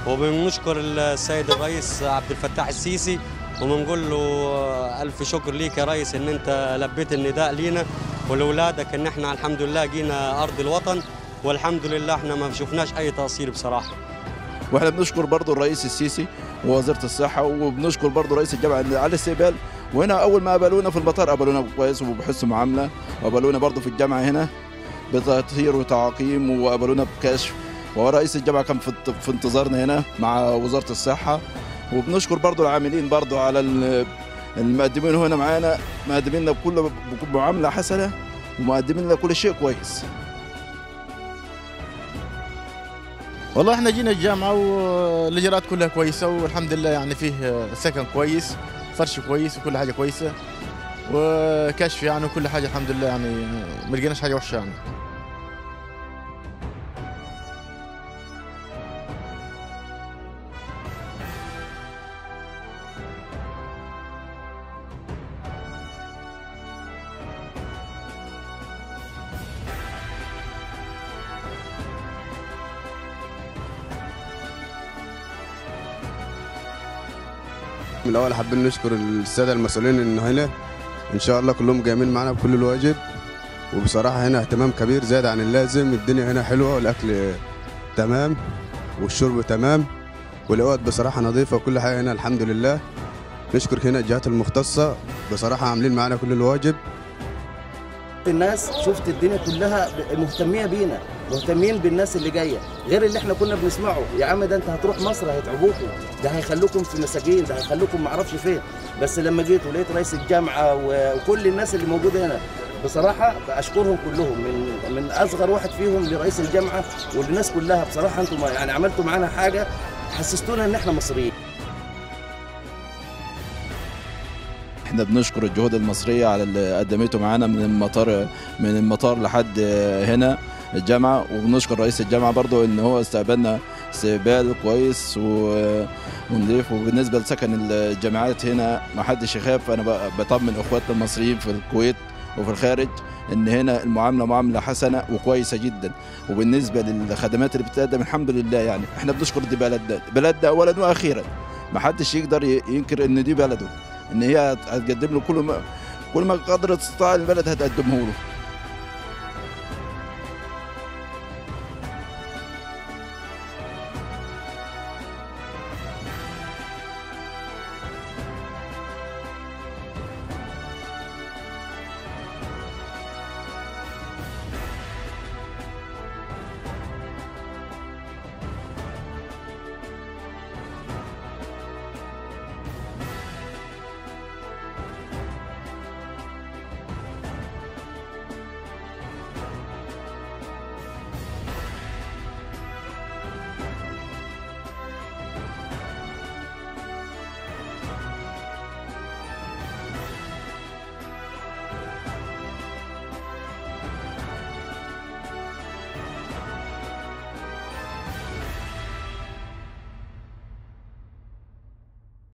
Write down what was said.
وبنشكر السيد الرئيس عبد الفتاح السيسي وبنقول له الف شكر ليك يا ريس ان انت لبيت النداء لينا ولولادك ان احنا الحمد لله جينا ارض الوطن والحمد لله احنا ما شفناش اي تقصير بصراحه واحنا بنشكر برضو الرئيس السيسي ووزاره الصحه وبنشكر برضو رئيس الجامعه على الاستقبال وهنا اول ما قابلونا في المطار قابلونا كويس وبحسن معامله وقابلونا برضو في الجامعه هنا بتطهير وتعقيم وقابلونا بكشف ورئيس الجامعه كان في في انتظارنا هنا مع وزاره الصحه وبنشكر برضو العاملين برضو على ال- المقدمين هنا معانا مقدمين لنا بكل بكل معامله حسنه ومقدمين لنا كل شيء كويس والله احنا جينا الجامعة والاجراءات كلها كويسة والحمد لله يعني فيه سكن كويس فرش كويس وكل حاجة كويسة وكشف يعني وكل حاجة الحمد لله يعني ما لقيناش حاجة وحشة يعني من الاول حابين نشكر الساده المسؤولين انه هنا ان شاء الله كلهم قايمين معنا بكل الواجب وبصراحه هنا اهتمام كبير زاد عن اللازم الدنيا هنا حلوه والاكل تمام والشرب تمام والاوقات بصراحه نظيفه وكل حاجه هنا الحمد لله نشكر هنا الجهات المختصه بصراحه عاملين معنا كل الواجب الناس شفت الدنيا كلها مهتميه بينا مهتمين بالناس اللي جايه غير اللي احنا كنا بنسمعه يا عم ده انت هتروح مصر هيتعبوكم ده هيخلوكم في مساجين ده هيخلوكم معرفش فين بس لما جيت ولقيت رئيس الجامعه و- وكل الناس اللي موجوده هنا بصراحه بشكرهم كلهم من من اصغر واحد فيهم لرئيس الجامعه والناس كلها بصراحه انتم يعني عملتوا معانا حاجه حسستونا ان احنا مصريين احنا بنشكر الجهود المصريه على اللي قدمته معانا من المطار من المطار لحد هنا الجامعه وبنشكر رئيس الجامعه برضو ان هو استقبلنا استقبال كويس و- ونضيف وبالنسبه لسكن الجامعات هنا ما حدش يخاف انا ب- بطمن اخواتنا المصريين في الكويت وفي الخارج ان هنا المعامله معامله حسنه وكويسه جدا وبالنسبه للخدمات اللي بتقدم الحمد لله يعني احنا بنشكر دي بلدنا بلدنا اولا واخيرا ما حدش يقدر ي- ينكر ان دي بلده ان هي هتقدم له كل ما كل ما قدر استطاع البلد هتقدمه له